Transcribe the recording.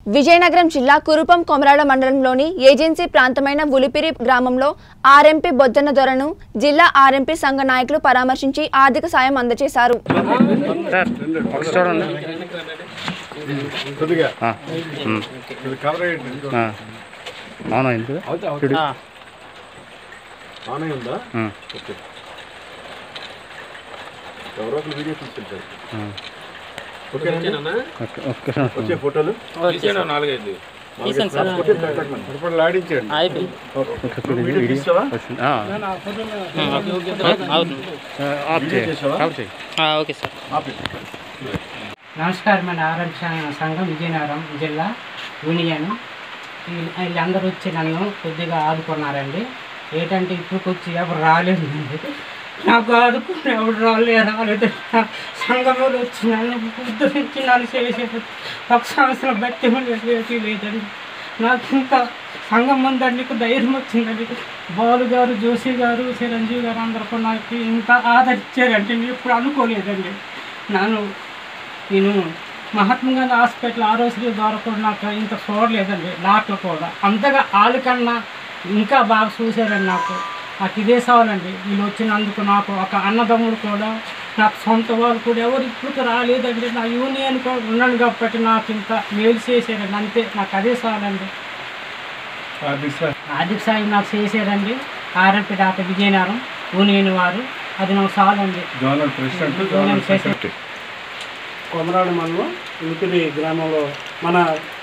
విజయనగరం జిల్లా కురుపం కొమరాడ మండలంలోని ఏజెన్సీ ప్రాంతమైన ఉలిపిరి గ్రామంలో ఆర్ఎంపీ బొజ్జన్న దొరను జిల్లా ఆర్ఎంపీ సంఘ నాయకులు పరామర్శించి ఆర్థిక సాయం అందజేశారు సార్ ఒక చూడండి కొద్దిగా ఆ, ఉమ్, ఇది కవర్ అయ్యండి ఆ. అవునా ఎందుకు చూడు ఆనే ఉందా ఉమ్, ఓకే ఎవరో ఒకరు వీడియో తీసుకుంటారు ఉమ్. ఓకే ఓకే ఓకే వచ్చే ఫోటోలు నాలుగైదు ఫోటోలు ఆడించండి ఓకే చూడు వీడియో వీడియో తీసావా? వచ్చింది. ఆ, అవుతుంది ఆఫ్ చేయి చేసావా? ఆఫ్ చేయి ఓకే సార్ ఆపి నమస్కారం అండి ఆరోగ్య సంఘ- సంఘం విజయనగరం జిల్లా యూనియన్ వీళ్ళు- వీళ్ళందరూ వచ్చి నన్ను కొద్దిగా ఆదుకున్నారండి ఏంటంటే ఇప్పుడు వచ్చి ఎవరు రాలేదండి నాకు ఆదుకుని ఎవరు రాలే రాలేదు సంఘంలో వచ్చి నన్ను ఉద్ధరించి నన్ను చేసే ఒక సంవత్సరం బట్టి ఉండేది లేదండి నాకు ఇంకా సంఘం ముందు నీకు ధైర్యం వచ్చిందండి బాలు గారు జోషి గారు చిరంజీవి గారు అందరూ నాకు ఇంకా ఆదరించారంటే నేను ఇప్పుడు అనుకోలేదండి నన్ను నేను మహాత్మా గాంధీ హాస్పిటల్ ఆరోగ్య ద్వారా కూడా నాకు ఇంత చూడలేదండి డాక్టర్ కూడా అంతగా వాళ్ళకన్నా ఇంకా బాగా చూశారండి నాకు నాకు ఇదే సవాలండి వీళ్ళు వచ్చినందుకు నాకు ఒక అన్నదమ్ముడు కూడా నాకు సొంత వాళ్ళు కూడా ఎవరు ఇప్పుడు రాలేదండి నా యూనియన్ కూడా ఉన్నాను కాబట్టి నాకు ఇంకా మేలు చేశారండి అంతే నాకు అదే సవాలండి ఆర్థిక సాయం నాకు చేశారండి ఆర్ఎంపీ డాక్టర్ విజయనగరం యూనియన్ వారు అది నాకు చాలండి జోనల్ ప్రెసిడెంట్ యూనియన్ చేసే కొమరాడు మండలం ఉలిపిరి గ్రామంలో మన